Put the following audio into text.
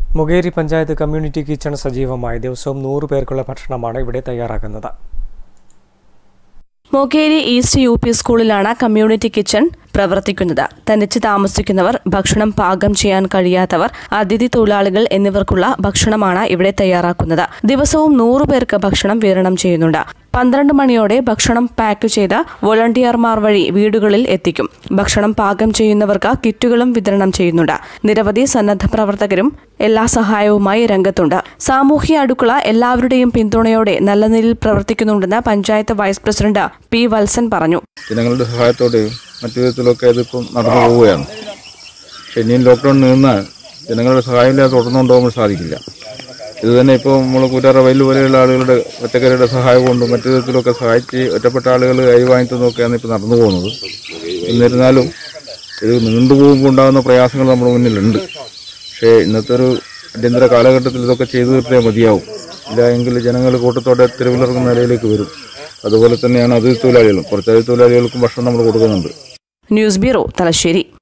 Mokeri panchayat community kitchen സജീവമായി ദിവസവും നൂറ് പേർക്കുള്ള ഭക്ഷണമാണ് ഇവിടെ തയ്യാറാക്കുന്നത് മൊകേരി ഈസ്റ്റ് യു പി സ്കൂളിലാണ് കമ്മ്യൂണിറ്റി കിച്ചൺ പ്രവർത്തിക്കുന്നത് തനിച്ച് താമസിക്കുന്നവർ ഭക്ഷണം പാകം ചെയ്യാൻ കഴിയാത്തവർ അതിഥി തൊഴിലാളികൾ എന്നിവർക്കുള്ള ഭക്ഷണമാണ് ഇവിടെ തയ്യാറാക്കുന്നത് ദിവസവും നൂറു പേർക്ക് ഭക്ഷണം വിതരണം ചെയ്യുന്നുണ്ട് പന്ത്രണ്ട് മണിയോടെ ഭക്ഷണം പാക്ക് ചെയ്ത് വോളണ്ടിയർമാർ വഴി വീടുകളിൽ എത്തിക്കും ഭക്ഷണം പാകം ചെയ്യുന്നവർക്ക് കിറ്റുകളും വിതരണം ചെയ്യുന്നുണ്ട് നിരവധി സന്നദ്ധ പ്രവർത്തകരും എല്ലാ സഹായവുമായി രംഗത്തുണ്ട് സാമൂഹ്യ അടുക്കള എല്ലാവരുടെയും പിന്തുണയോടെ നല്ല നിലയിൽ പ്രവർത്തിക്കുന്നുണ്ടെന്ന് panchayat vice president P Valsan പറഞ്ഞു ജനങ്ങളുടെ സഹായത്തോടെയും മറ്റു വിധത്തിലൊക്കെ അതിപ്പം നടന്നു പോവുകയാണ് പക്ഷെ ഇനിയും ലോക്ക്ഡൗൺ നിന്നാൽ ജനങ്ങളുടെ സഹായമില്ലാതെ തുടർന്നു കൊണ്ടുപോകാൻ സാധിക്കില്ല ഇത് തന്നെ ഇപ്പോൾ നമ്മൾ കൂറ്റാറ വയൽ പോലെയുള്ള ആളുകളുടെ ഒറ്റക്കരയുടെ സഹായം കൊണ്ടും മറ്റു വിധത്തിലൊക്കെ സഹായിച്ച് ഒറ്റപ്പെട്ട ആളുകൾ കൈ വാങ്ങിത്തന്നൊക്കെയാണ് ഇപ്പോൾ നടന്നു പോകുന്നത് എന്നിരുന്നാലും ഇത് നീണ്ടുപോകുമ്പോൾ ഉണ്ടാകുന്ന പ്രയാസങ്ങൾ നമ്മുടെ മുന്നിലുണ്ട് പക്ഷേ ഇന്നത്തെ ഒരു അടിയന്തര കാലഘട്ടത്തിൽ ഇതൊക്കെ ചെയ്തു തീർത്തേ മതിയാവും ഇല്ല എങ്കിൽ ജനങ്ങൾ കൂട്ടത്തോടെ തെരുവിലിറങ്ങുന്ന നിലയിലേക്ക് വരും അതുപോലെ തന്നെയാണ് അതിഥി തൊഴിലാളികളും കുറച്ച് അതിഥി തൊഴിലാളികൾക്കും ഭക്ഷണം നമ്മൾ കൊടുക്കുന്നുണ്ട് ന്യൂസ് ബ്യൂറോ തലശ്ശേരി